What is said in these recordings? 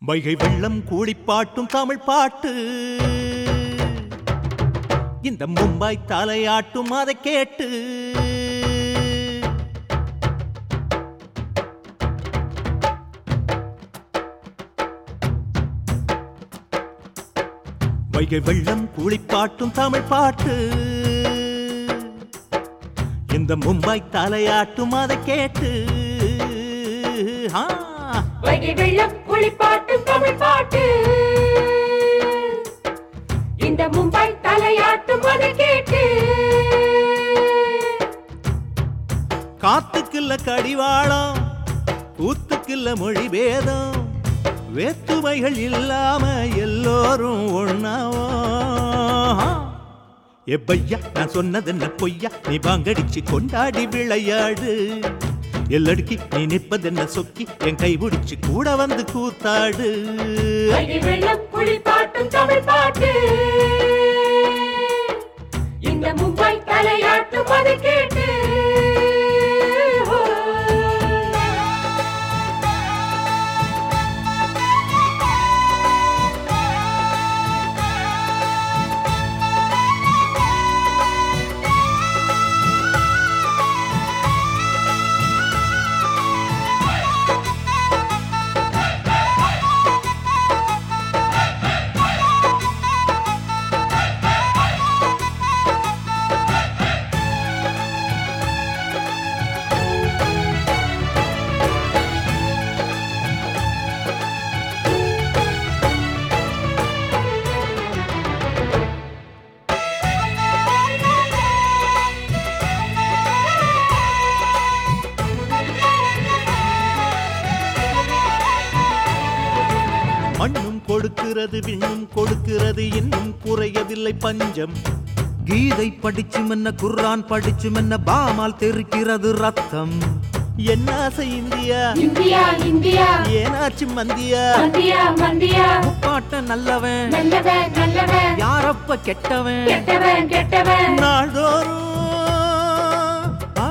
வைகை வெள்ளம் கூடிப்பாட்டும் தமிழ் பாட்டு இந்த மும்பை தலையாட்டும் அதை கேட்டு வைகை வெள்ளம் கூடிப்பாட்டும் தமிழ் பாட்டு இந்த மும்பை தலையாட்டும் அதை கேட்டு ஆ வைகை வெள்ளம் குளிப்பாட்டு தமிழ் பாட்டு இந்த மும்பை தலையாட்டும் அதை கேட்டு காத்துக்குள்ள கடிவாளம் கூத்துக்குள்ள மொழி பேதம் வேற்றுமைகள் இல்லாம எல்லோரும் ஒண்ணாவோ எப்பையா நான் சொன்னது என்ன பொய்யா நீ பாங்கடிச்சு கொண்டாடி விளையாடு எல்லடுக்கி நீ நிற்பதென்ன சொக்கி என் கை பிடிச்சு கூட வந்து கூத்தாடு வைகை வெள்ளம் குளிப்பாட்டும் தமிழ் பாட்டு இந்த மும்பை தலையாட்டும் அதை கேட்டு மண்ணும் கொடுக்கிறது விண்ணும் கொடுக்கிறது இன்னும் குறையவில்லை பஞ்சம் கீதை படிச்சு மென்ன குர்ஆன் படிச்சு மென்ன பாமால் தெரிக்கிறது ரத்தம் என்ன ஆசை இந்தியா இந்தியா இந்தியா ஏனாச்சு மந்தியா மந்தியா மந்தியா பாட்ட நல்லவன் நல்லவன் நல்லவன் யாரப்ப கெட்டவன் கெட்டவன் கெட்டவன் நாள்தோறும் ஆ,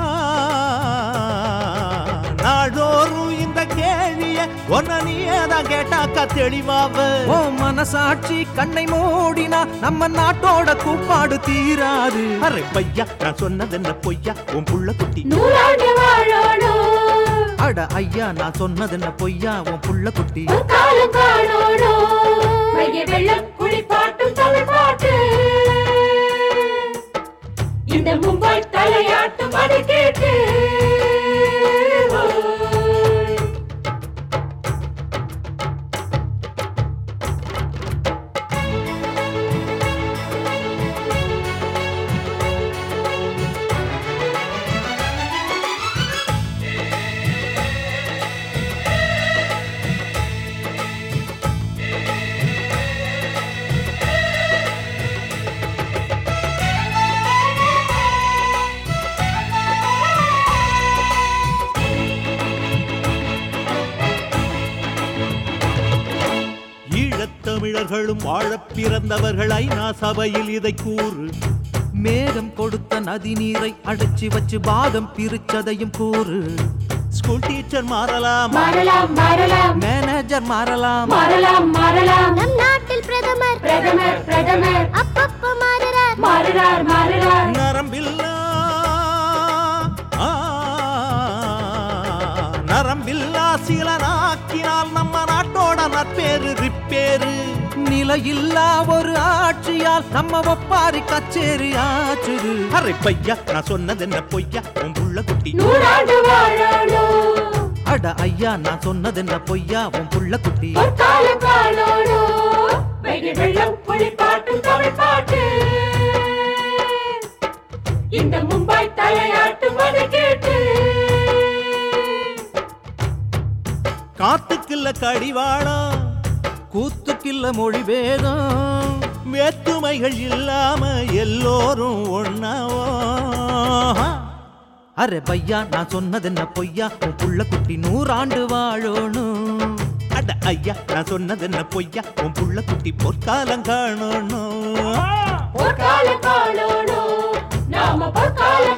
நாள்தோறும் இந்த கேள்விய ஒன்ன நீதான் கேட்டாக்கா தெளிவாவ ஓ மனசாட்சி கண்ணை மூடினா நம்ம நாட்டோட கூப்பாடு தீராது அரே பையா நான் சொன்னது என்ன பொய்யா உன் புள்ள குட்டி நூறாண்டு வாழணும் அட ஐயா நான் சொன்னது என்ன பொய்யா உன் புள்ள குட்டி ஒரு காலம் காணணும் மைய வெள்ளம் குளிப்பாட்டும் தமிழ் பாட்டு இந்த மும்பை தலையாட்டும் அதை கேட்டு ஈழத்தமிழர்களும் வாழப் பிறந்தவர்கள் ஐநா சபையில் இதை கூறு மேகம் கொடுத்த நதி நீரை அடைச்சி வச்சு பாதம் பிரிச்சதையும் கூறு ஸ்கூல் டீச்சர் மாறலாம் மாறலாம் மாறலாம் மேனேஜர் மாறலாம் மாறலாம் மாறலாம் நம் நாட்டில் பிரதமர் பிரதமர் பிரதமர் அப்பப்ப மாறுறார் மாறுறார் மாறுறார் நரம்பில்லா ஆ, நரம்பில்லா சீலனாக்கினால் நம்ம நாட்டோட நற்பேரு ரிப்பேரு நிலையில்லா ஒரு ஆட்சியால் நம்ம ஒப்பாரி கச்சேரி ஆச்சுது அரே பையா நான் சொன்னது என்ன பொய்யா உன் புள்ள குட்டி நூறாண்டு வாழணும் அட ஐயா நான் சொன்னது என்ன பொய்யா உன் புள்ள குட்டி ஒரு காலம் காணணும் வைகை வெள்ளம் குளிப்பாட்டும் தமிழ் பாட்டு இந்த மும்பை தலையாட்டும் அதை கேட்டு காத்துக்குள்ள கடிவாளம் கூத்துக்கில்ல மொழி வேதம் வேற்றுமைகள் இல்லாம எல்லோரும் ஒண்ணாவோ அரே பையா நான் சொன்னது என்ன பொய்யா உன் புள்ள குட்டி நூறாண்டு வாழணும் அட ஐயா நான் சொன்னது என்ன பொய்யா உன் புள்ள குட்டி பொற்காலம் காணணும் ஒரு காலம் காணணும் நாம பொற்காலம்